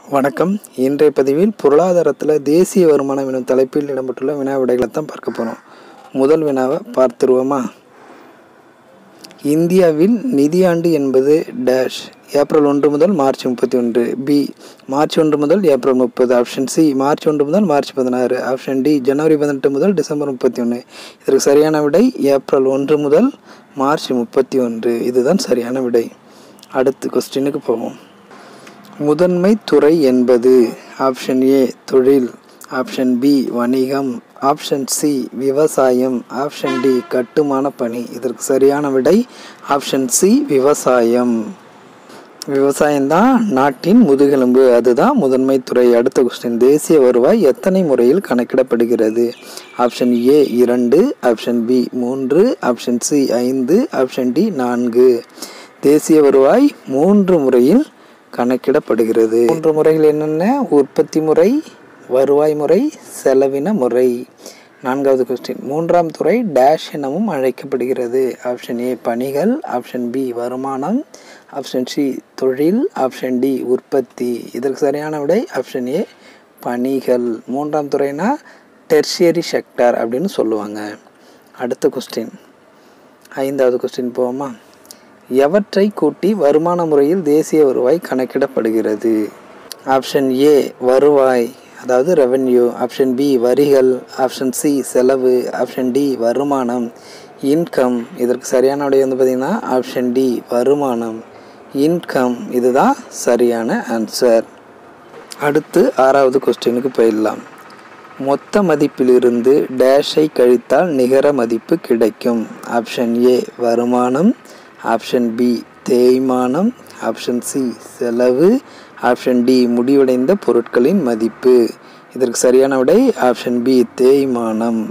வணக்கம் இன்றைய பதிவில் பொருளாதாரத்தில் தேசிய வருமானம் எனும் தலைப்பில் இடம்பெற்றுள்ள வினா விடைகளை தான் பார்க்க போகிறோம் முதல் வினாவை பார்த்துருவோமா இந்தியாவில் நிதியாண்டு என்பது டேஷ் ஏப்ரல் ஒன்று முதல் மார்ச் முப்பத்தி ஒன்று பி மார்ச் ஒன்று முதல் ஏப்ரல் முப்பது ஆப்ஷன் சி மார்ச் ஒன்று முதல் மார்ச் பதினாறு ஆப்ஷன் டி ஜனவரி பதினெட்டு முதல் டிசம்பர் முப்பத்தி ஒன்று இதற்கு சரியான விடை ஏப்ரல் ஒன்று முதல் மார்ச் முப்பத்தி ஒன்று இதுதான் சரியான விடை அடுத்து கொஸ்டினுக்கு போவோம் முதன்மை துறை என்பது ஆப்ஷன் ஏ தொழில் ஆப்ஷன் பி வணிகம் ஆப்ஷன் சி விவசாயம் ஆப்ஷன் டி கட்டுமான பணி இதற்கு சரியான விடை ஆப்ஷன் சி விவசாயம் விவசாயம்தான் நாட்டின் முதுகெலும்பு அதுதான் முதன்மை துறை அடுத்த கொஸ்டின் தேசிய வருவாய் எத்தனை முறையில் கணக்கிடப்படுகிறது ஆப்ஷன் ஏ இரண்டு ஆப்ஷன் பி மூன்று ஆப்ஷன் சி ஐந்து ஆப்ஷன் டி நான்கு தேசிய வருவாய் மூன்று முறையில் கணக்கிடப்படுகிறது மூன்று முறைகள் என்னென்ன உற்பத்தி முறை வருவாய் முறை செலவின முறை நான்காவது கொஸ்டின் மூன்றாம் துறை டேஷ் எனவும் அழைக்கப்படுகிறது ஆப்ஷன் ஏ பணிகள் ஆப்ஷன் பி வருமானம் ஆப்ஷன் சி தொழில் ஆப்ஷன் டி உற்பத்தி இதற்கு சரியான விடை ஆப்ஷன் ஏ பணிகள் மூன்றாம் துறைனா டெர்ஷியரி செக்டார் அப்படின்னு சொல்லுவாங்க அடுத்த கொஸ்டின் ஐந்தாவது கொஸ்டின் போவோமா எவற்றை கூட்டி வருமான முறையில் தேசிய வருவாய் கணக்கிடப்படுகிறது ஆப்ஷன் ஏ வருவாய் அதாவது ரெவென்யூ ஆப்ஷன் பி வரிகள் ஆப்ஷன் சி செலவு ஆப்ஷன் டி வருமானம் இன்கம் இதற்கு சரியான விடை வந்து பார்த்திங்கன்னா ஆப்ஷன் டி வருமானம் இன்கம் இதுதான் சரியான ஆன்சர் அடுத்து ஆறாவது கொஸ்டினுக்கு போயிடலாம் மொத்த மதிப்பிலிருந்து டேஷை கழித்தால் நிகர மதிப்பு கிடைக்கும் ஆப்ஷன் ஏ வருமானம் ஆப்ஷன் பி தேய்மானம் ஆப்ஷன் சி செலவு ஆப்ஷன் டி முடிவடைந்த பொருட்களின் மதிப்பு இதற்கு சரியான விடை ஆப்ஷன் பி தேய்மானம்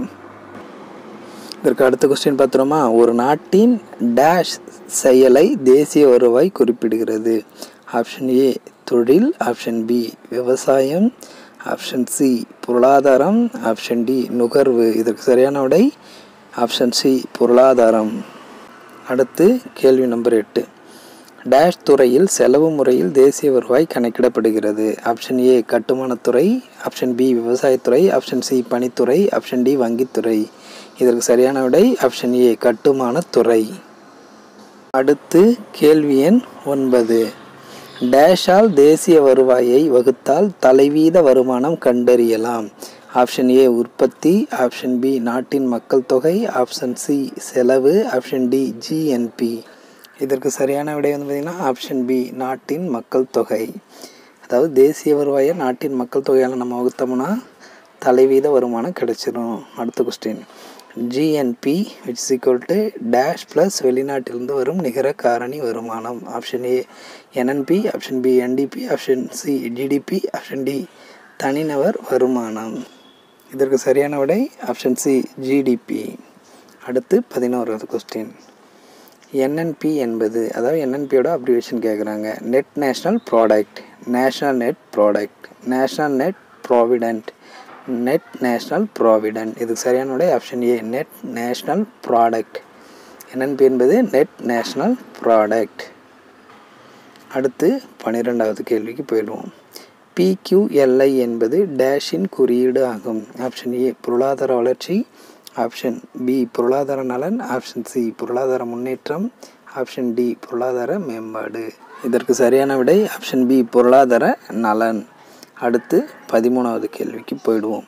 இதற்கு அடுத்த கொஸ்டின் பார்த்துருமா ஒரு நாட்டின் டேஷ் செயலை தேசிய வருவாய் குறிப்பிடுகிறது ஆப்ஷன் ஏ தொழில் ஆப்ஷன் பி விவசாயம் ஆப்ஷன் சி பொருளாதாரம் ஆப்ஷன் டி நுகர்வு இதற்கு சரியான விடை ஆப்ஷன் சி பொருளாதாரம் அடுத்து கேள்வி நம்பர் எட்டு டேஷ் துறையில் செலவு முறையில் தேசிய வருவாய் கணக்கிடப்படுகிறது ஆப்ஷன் ஏ கட்டுமானத்துறை ஆப்ஷன் பி விவசாயத்துறை ஆப்ஷன் சி பணித்துறை ஆப்ஷன் டி வங்கித்துறை இதற்கு சரியான விடை ஆப்ஷன் ஏ கட்டுமானத்துறை அடுத்து கேள்வி எண் ஒன்பது டேஷால் தேசிய வருவாயை வகுத்தால் தலைவீத வருமானம் கண்டறியலாம் ஆப்ஷன் ஏ உற்பத்தி ஆப்ஷன் பி நாட்டின் மக்கள் தொகை ஆப்ஷன் சி செலவு ஆப்ஷன் டி ஜிஎன்பி இதற்கு சரியான விடை வந்து பார்த்திங்கன்னா ஆப்ஷன் பி நாட்டின் மக்கள் தொகை அதாவது தேசிய வருவாயை நாட்டின் மக்கள் தொகையால் நம்ம வகுத்தோம்னா தலைவீத வருமானம் கிடைச்சிரும் அடுத்த question GNP which equal to dash plus வெளிநாட்டிலிருந்து வரும் நிகர காரணி வருமானம் option A NNP option B NDP option C GDP option D தனிநபர் வருமானம் இதற்கு சரியான விடை ஆப்ஷன் சி ஜிடிபி அடுத்து பதினோராவது கொஸ்டின் என்என்பி என்பது அதாவது என்என்பியோட அப்ரிவேஷன் கேட்குறாங்க net national product national net product national net provident net national provident இதுக்கு சரியான விடை option A net national product NNP என்பது நெட் நேஷ்னல் ப்ராடக்ட் அடுத்து பன்னிரெண்டாவது கேள்விக்கு போயிடுவோம் பிக்யூஎல்ஐ என்பது டேஷின் குறியீடு ஆகும் ஆப்ஷன் ஏ பொருளாதார வளர்ச்சி ஆப்ஷன் பி பொருளாதார நலன் ஆப்ஷன் சி பொருளாதார முன்னேற்றம் ஆப்ஷன் டி பொருளாதார மேம்பாடு இதற்கு சரியான விடை ஆப்ஷன் பி பொருளாதார நலன் அடுத்து பதிமூணாவது கேள்விக்கு போயிடுவோம்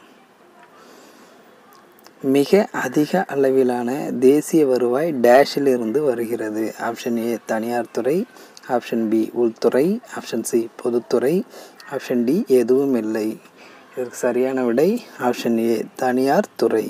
மிக அதிக அளவிலான தேசிய வருவாய் டேஷில் இருந்து வருகிறது ஆப்ஷன் ஏ தனியார் துறை ஆப்ஷன் பி உள்துறை ஆப்ஷன் சி பொதுத்துறை ஆப்ஷன் டி எதுவும் இல்லை இதற்கு சரியான விடை ஆப்ஷன் ஏ தனியார் துறை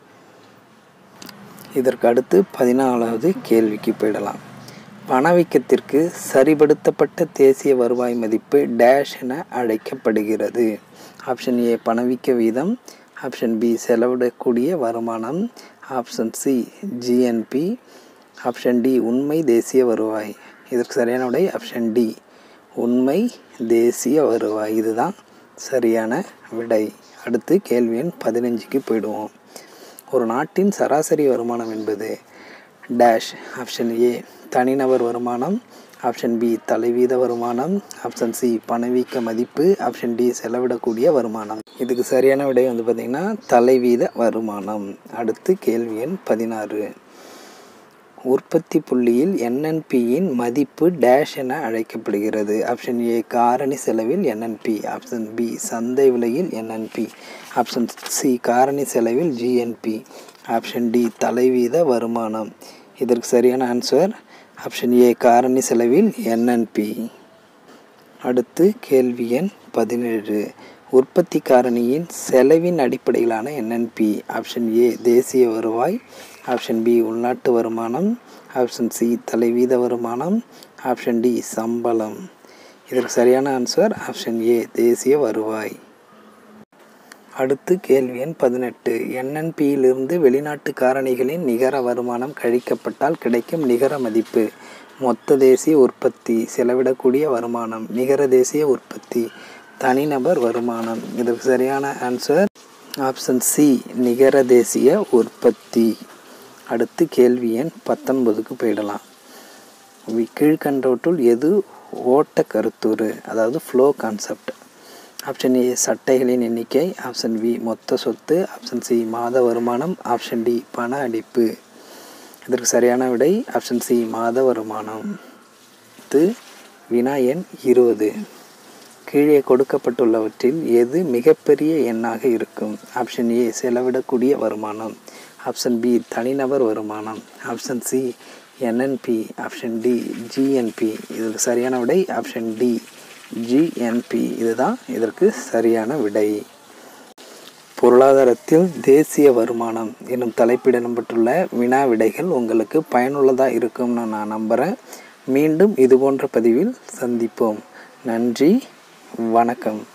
இதற்கு அடுத்து பதினாலாவது கேள்விக்கு போயிடலாம் பணவீக்கத்திற்கு சரிபடுத்தப்பட்ட தேசிய வருவாய் மதிப்பு டேஷ் என அழைக்கப்படுகிறது ஆப்ஷன் ஏ பணவீக்க வீதம் ஆப்ஷன் பி செலவிடக்கூடிய வருமானம் option C GNP option D உண்மை தேசிய வருவாய் இதற்கு சரியான விடை ஆப்ஷன் டி உண்மை தேசிய வருவாய் இதுதான் சரியான விடை அடுத்து கேள்வி எண் பதினஞ்சுக்கு போயிடுவோம் ஒரு நாட்டின் சராசரி வருமானம் என்பது டேஷ் ஆப்ஷன் ஏ தனிநபர் வருமானம் ஆப்ஷன் பி தலைவீத வருமானம் ஆப்ஷன் சி பணவீக்க மதிப்பு ஆப்ஷன் டி செலவிடக்கூடிய வருமானம் இதுக்கு சரியான விடை வந்து பார்த்திங்கன்னா தலைவீத வருமானம் அடுத்து கேள்வி எண் பதினாறு உற்பத்தி புள்ளியில் என்என்பியின் மதிப்பு டேஷ் என அழைக்கப்படுகிறது ஆப்ஷன் ஏ காரணி செலவில் என்என்பி ஆப்ஷன் பி சந்தை விலையில் என்என்பி ஆப்ஷன் சி காரணி செலவில் ஜிஎன்பி ஆப்ஷன் டி தலைவீத வருமானம் இதற்கு சரியான ஆன்சர் ஆப்ஷன் ஏ காரணி செலவில் என்என்பி அடுத்து கேள்வி எண் பதினேழு உற்பத்தி காரணியின் செலவின் அடிப்படையிலான என்என்பி ஆப்ஷன் ஏ தேசிய வருவாய் ஆப்ஷன் பி உள்நாட்டு வருமானம் ஆப்ஷன் சி தலைவீத வருமானம் ஆப்ஷன் டி சம்பளம் இதற்கு சரியான ஆன்சர் ஆப்ஷன் ஏ தேசிய வருவாய் அடுத்து கேள்வி எண் பதினெட்டு என்என்பியிலிருந்து வெளிநாட்டு காரணிகளின் நிகர வருமானம் கழிக்கப்பட்டால் கிடைக்கும் நிகர மதிப்பு மொத்த தேசிய உற்பத்தி செலவிடக்கூடிய வருமானம் நிகர தேசிய உற்பத்தி தனிநபர் வருமானம் இதற்கு சரியான ஆன்சர் ஆப்ஷன் சி நிகர தேசிய உற்பத்தி அடுத்து கேள்வி எண் பத்தொன்பதுக்கு போயிடலாம் கீழ்கண்டவற்றுள் எது ஓட்ட கருத்துரு அதாவது ஃப்ளோ கான்செப்ட் ஆப்ஷன் ஏ சட்டைகளின் எண்ணிக்கை ஆப்ஷன் பி மொத்த சொத்து ஆப்ஷன் சி மாத வருமானம் ஆப்ஷன் டி பண அடிப்பு இதற்கு சரியான விடை ஆப்ஷன் சி மாத வருமானம் இது வினா எண் இருபது கீழே கொடுக்கப்பட்டுள்ளவற்றில் எது மிகப்பெரிய எண்ணாக இருக்கும் ஆப்ஷன் ஏ செலவிடக்கூடிய வருமானம் ஆப்ஷன் பி தனிநபர் வருமானம் option C NNP option D GNP இதற்கு சரியான விடை ஆப்ஷன் டி ஜிஎன்பி இதுதான் இதற்கு சரியான விடை பொருளாதாரத்தில் தேசிய வருமானம் என்னும் தலைப்பிடப்பட்டுள்ள வினா விடைகள் உங்களுக்கு பயனுள்ளதாக இருக்கும்னு நான் நம்புகிறேன் மீண்டும் இதுபோன்ற பதிவில் சந்திப்போம் நன்றி வணக்கம்